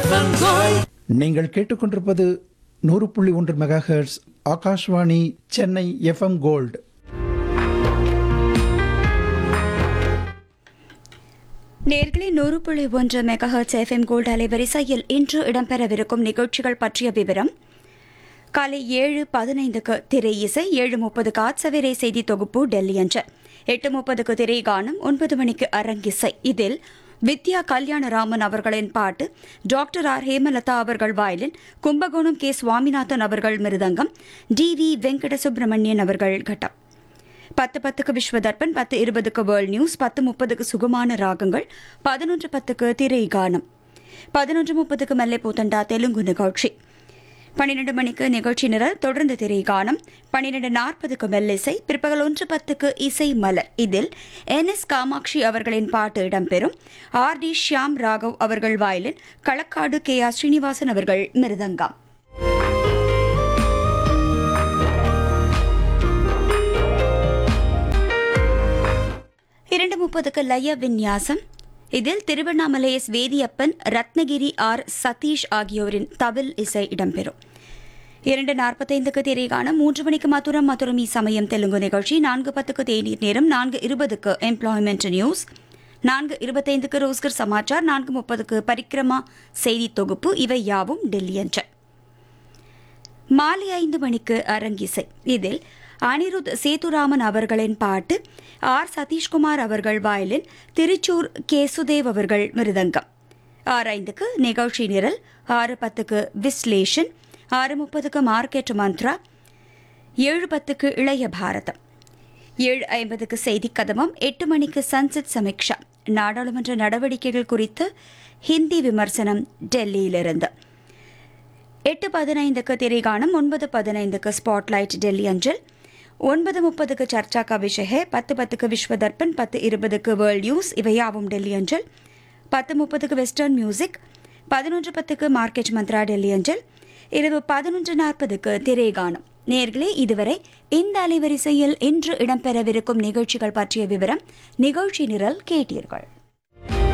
FM gold நீங்கள் கேட்டுக்கொண்டிருப்பது நூறு புள்ளி ஒன்று megahertz Akashvani Chennai FM gold நேர்களே நூறு புள்ளி ஒன்று மெகாஹர்ட்ஸ் எஃப்எம் கோல்டு அலைவரிசையில் இன்று இடம்பெறவிருக்கும் நிகழ்ச்சிகள் பற்றிய விவரம் காலை ஏழு பதினைந்துக்கு திரை இசை ஏழு முப்பதுக்கு ஆட்சவேரை செய்தி தொகுப்பு டெல்லி அன்று எட்டு முப்பதுக்கு திரை கானம் ஒன்பது மணிக்கு அரங்கிசை இதில் வித்யா கல்யாணராமன் அவர்களின் பாட்டு டாக்டர் ஆர் ஹேமலதா அவர்கள் வயலின் கும்பகோணம் கே சுவாமிநாதன் அவர்கள் மிருதங்கம் டி வி வெங்கட சுப்பிரமணியன் அவர்கள் கட்டம் பத்து பத்துக்கு விஸ்வதர்பன் பத்து இருபதுக்கு வேர்ல்ட் நியூஸ் பத்து முப்பதுக்கு சுகமான ராகங்கள் பதினொன்று பத்துக்கு திரை கானம் பதினொன்று முப்பதுக்கு மெல்லைப்பூத்தண்டா தெலுங்கு நிகழ்ச்சி பன்னிரண்டு மணிக்கு நிகழ்ச்சி நிரல் தொடர்ந்து திரை கானம் பன்னிரண்டு நாற்பதுக்கு மெல்லிசை பிற்பகல் ஒன்று பத்துக்கு இசை மலர் இதில் என் எஸ் காமாட்சி அவர்களின் பாட்டு இடம்பெறும் ஆர் டி ஷியாம் ராகவ் அவர்கள் violin Kalakkad K R Srinivasan அவர்கள் மிருதங்கம் இரண்டு முப்பதுக்கு லய விந்யாசம் இதில் திருவண்ணாமலை எஸ் வேதியப்பன் ரத்னகிரி ஆர் சதீஷ் ஆகியோரின் தவில் இசை இடம்பெறும் இரண்டு நாற்பத்தைந்துக்கு திரைகான மூன்று மணிக்கு மதுரம் மதுரம் சமயம் தெலுங்கு நிகழ்ச்சி நான்கு பத்துக்கு தேநீர் நேரம் நான்கு இருபதுக்கு எம்ப்ளாய்மெண்ட் நியூஸ் நான்கு இருபத்தைந்துக்கு ரோஸ்கர் சமாச்சார் நான்கு முப்பதுக்கு பரிக்கிரமா செய்தி தொகுப்பு இவை யாவும் டெல்லி அன்று மாலை ஐந்து மணிக்கு அரங்கிசை இதில் அனிருத் சேதுராமன் அவர்களின் பாட்டு ஆர் சதீஷ்குமார் அவர்கள் வயலின் திருச்சூர் கேசுதேவ் அவர்கள் மிருதங்கம் ஆறு ஐந்துக்கு நிகழ்ச்சி நிரல் ஆறு பத்துக்கு விஸ்லேஷன் ஆறு முப்பதுக்கு மார்க்கெட் மந்த்ரா ஏழு பத்துக்கு இளைய பாரதம் ஏழு ஐம்பதுக்கு செய்தி கதமம் எட்டு மணிக்கு சன்செட் சமீக்ஷா நாடாளுமன்ற நடவடிக்கைகள் குறித்து ஹிந்தி விமர்சனம் டெல்லியிலிருந்து எட்டு பதினைந்துக்கு திரைகாணம் ஒன்பது பதினைந்துக்கு ஸ்பாட்லைட் டெல்லி அஞ்சல் ஒன்பது முப்பதுக்கு சர்ச்சா கா விஷய பத்து பத்துக்கு விஸ்வதர்பன் பத்து இருபதுக்கு வேர்ல்ட் நியூஸ் இவையாவும் டெல்லி அஞ்சல் பத்து முப்பதுக்கு வெஸ்டர்ன் மியூசிக் பதினொன்று பத்துக்கு மார்க்கெட் மந்த்ரா டெல்லி அஞ்சல் இரவு பதினொன்று நாற்பதுக்கு திரைகானம் நேர்களே இதுவரை இந்த அலைவரிசையில் இன்று இடம்பெறவிருக்கும் நிகழ்ச்சிகள் பற்றிய விவரம் நிகழ்ச்சி நிரல் கேட்டீர்கள்